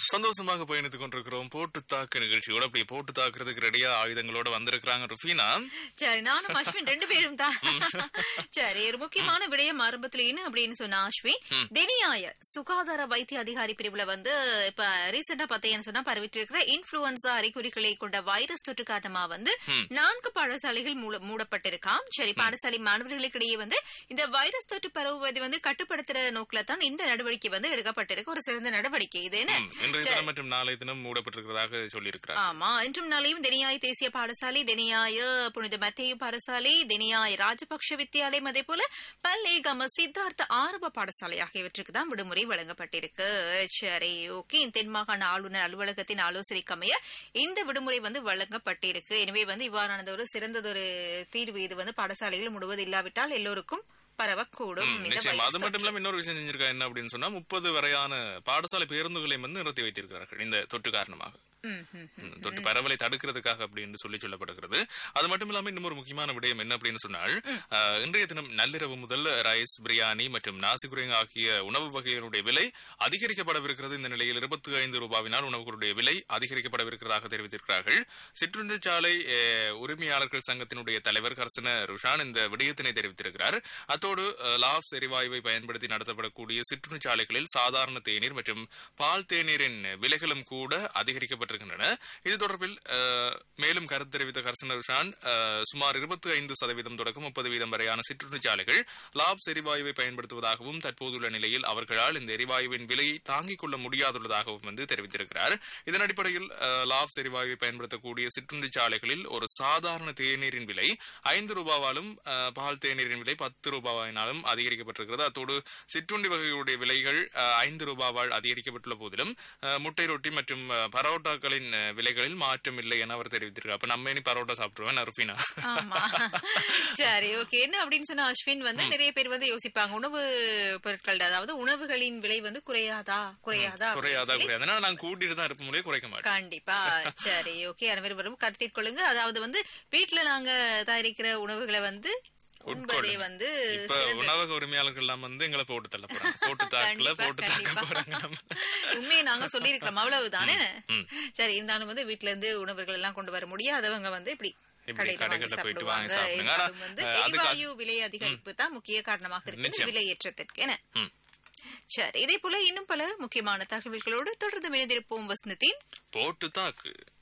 சந்தோஷமாக பயணித்துக் கொண்டிருக்கிறோம் போட்டு தாக்கு நிகழ்ச்சியோட அப்படி போட்டு தாக்குறதுக்கு ரெடியா ஆயுதங்களோட வந்திருக்கிறாங்க ருஃபீனா சரி நானும் அஸ்வின் ரெண்டு பேரும் தான் சரி ஒரு முக்கியமான விடயம் ஆரம்பத்துல என்ன அப்படின்னு சொன்ன அஸ்வின் தினியாய சுகாதார வைத்திய அதிகாரி பிரிவுல வந்து இப்ப ரீசெண்டா பார்த்தீங்கன்னு சொன்னா பரவிட்டு இருக்கிற இன்ஃபுளுன்சா அறிகுறிகளை கொண்ட வைரஸ் தொற்று காரணமா வந்து நான்கு பாடசாலைகள் மூட- மூடப்பட்டிருக்காம் சரி பாடசாலை மாணவர்களுக்கிடையே வந்து இந்த வைரஸ் தொற்று பரவுவதை வந்து கட்டுப்படுத்துற நோக்கில தான் இந்த நடவடிக்கை வந்து எடுக்கப்பட்டிருக்கு ஒரு சிறந்த நடவடிக்கை இது என்ன ம், இன்றைய தினம் மற்றும் நாளைய தினம் மூடப்பட்டிருக்கிறதாக சொல்லியிருக்கிறார் ஆமா இன்றும் நாளையும் தெனியாய் தேசிய பாடசாலை தெனியாய புனித மத்தேயு பாடசாலை தெனியாய் ராஜபக்ஷ வித்தியாலயம் அதே போல பல்லேகம சித்தார்த்த ஆரம்ப பாடசாலை ஆகியவற்றுக்கு தான் விடுமுறை வழங்கப்பட்டிருக்கு சரி ஓகே தென் மாகாண ஆளுநர் அலுவலகத்தின் ஆலோசனைக்கமைய இந்த விடுமுறை வந்து வழங்கப்பட்டிருக்கு எனவே வந்து இவ்வாறானது ஒரு சிறந்ததொரு தீர்வு இது வந்து பாடசாலைகள் முழுவது இல்லாவிட்டால் எல்லோருக்கும் பரவக்கூடும் இந்த நிச்சயம் வைரஸ் அது மட்டும் இல்லாம இன்னொரு விஷயம் செஞ்சிருக்கா என்ன அப்படின்னு சொன்னா முப்பது வரையான பாடசாலை பேருந்துகளையும் வந்து நிறுத்தி வைத்திருக்கிறார்கள் இந்த தொற்று காரணமாக ம், ம், ம். ம், தொற்று பரவலை தடுக்கிறதுக்காக அப்படின்னு சொல்லி சொல்லப்படுகிறது அது மட்டும் இல்லாம இன்னும் ஒரு முக்கியமான விடயம் என்ன அப்படின்னு சொன்னால் அஹ், இன்றைய தினம் நள்ளிரவு முதல் ரைஸ் பிரியாணி மற்றும் நாசிகுரேங் ஆகிய உணவு வகைகளுடைய விலை அதிகரிக்கப்படவிருக்கிறது இந்த நிலையில் இருபத்தி ஐந்து ரூபாவினால் உணவுகளுடைய விலை அதிகரிக்கப்படவிருக்கிறதாக தெரிவித்திருக்கிறார்கள் சிற்றுண்டிச்சாலை அஹ், உரிமையாளர்கள் சங்கத்தினுடைய தலைவர் கர்சன ருஷான் இந்த விடயத்தினை தெரிவித்திருக்கிறார் அத்தோடு அஹ், லாப்ஸ் எரிவாயுவை பயன்படுத்தி நடத்தப்படக்கூடிய சிற்றுண்டிச்சாலைகளில் சாதாரண தேநீர் மற்றும் பால் தேநீரின் விலைகளும் கூட அதிகரிக்கப்பட்டிருக்கின்றன இது தொடர்பில் அஹ், மேலும் கருத்து தெரிவித்த கர்சன ருஷான் அஹ், சுமார் இருபத்தி ஐந்து சதவீதம் தொடக்கம் முப்பது வீதம் வரையான சிற்றுண்டிச்சாலைகள் லாப்ஸ் எரிவாயுவை பயன்படுத்துவதாகவும் தற்போதுள்ள நிலையில் அவர்களால் இந்த எரிவாயுவின் விலையை தாங்கிக் கொள்ள முடியாதுள்ளதாகவும் வந்து தெரிவித்திருக்கிறார் இதன் அடிப்படையில் அஹ், லாப்ஸ் எரிவாயுவை பயன்படுத்தக்கூடிய சிற்றுண்டிச்சாலைகளில் ஒரு சாதாரண தேநீரின் விலை ஐந்து ரூபாவாலும் அஹ், பால் தேநீரின் விலை பத்து ரூபாயினாலும் அதிகரிக்கப்பட்டிருக்கிறது அத்தோடு சிற்றுண்டி வகைகளுடைய விலைகள் அஹ், ஐந்து ரூபாவால் அதிகரிக்கப்பட்டுள்ள போதிலும் அஹ், முட்டை ரொட்டி மற்றும் அஹ், பரோட்டாக்களின் அஹ், விலைகளில் மாற்றம் இல்லை என அவர் தெரிவித்திருக்கார் அப்ப நம்ம இனி பரோட்டா சாப்பிடுவேன் அருஃபினா ஆமா சரி ஓகே என்ன அப்படின்னு சொன்னா அஸ்வின் வந்து நிறைய பேர் வந்து யோசிப்பாங்க உணவு பொருட்கள் அதாவது உணவுகளின் விலை வந்து குறையாதா குறையாதா அப்படின்னு குறையாதா சொல்லி. குறையாதுன்னா நான் கூட்டிட்டு தான் இருக்க முடியும் குறைக்க மாட்டேன் கண்டிப்பா சரி ஓகே அனைவரும் கருத்தில் கொள்ளுங்க அதாவது வந்து வீட்டுல நாங்க தயாரிக்கிற உணவுகளை வந்து உண்பதே வந்து இப்ப சிறந்தது. உணவக உரிமையாளர்கள் எல்லாம் வந்து எங்களை போட்டு தள்ள போறாங்க போட்டு தாக்கல கண்டிப்பா, போட்டு தாக்க கண்டிப்பா. போறாங்க நம்ம. உண்மையை நாங்க சொல்லியிருக்கிறோம் அவ்வளவுதானே சரி இருந்தாலும் வந்து வீட்ல இருந்து உணவுகள் எல்லாம் கொண்டு வர முடியாதவங்க வந்து இப்படி இப்படி கடையில வாங்கி கடைகள்ல போயிட்டு வாங்கி சாப்பிடுவாங்க சாப்பிடுங்க. ஆனா, இருந்தாலும் வந்து அஹ், அதுக்கு- எரிவாயு விலை அதிகரிப்பு தான் முக்கிய காரணமாக இருக்கு நிச்சயம். விலை ஏற்றத்திற்கு என ம். சரி இதே போல இன்னும் பல முக்கியமான தகவல்களோடு தொடர்ந்து இணைந்திருப்போம் வசந்தத்தின் போட்டு தாக்கு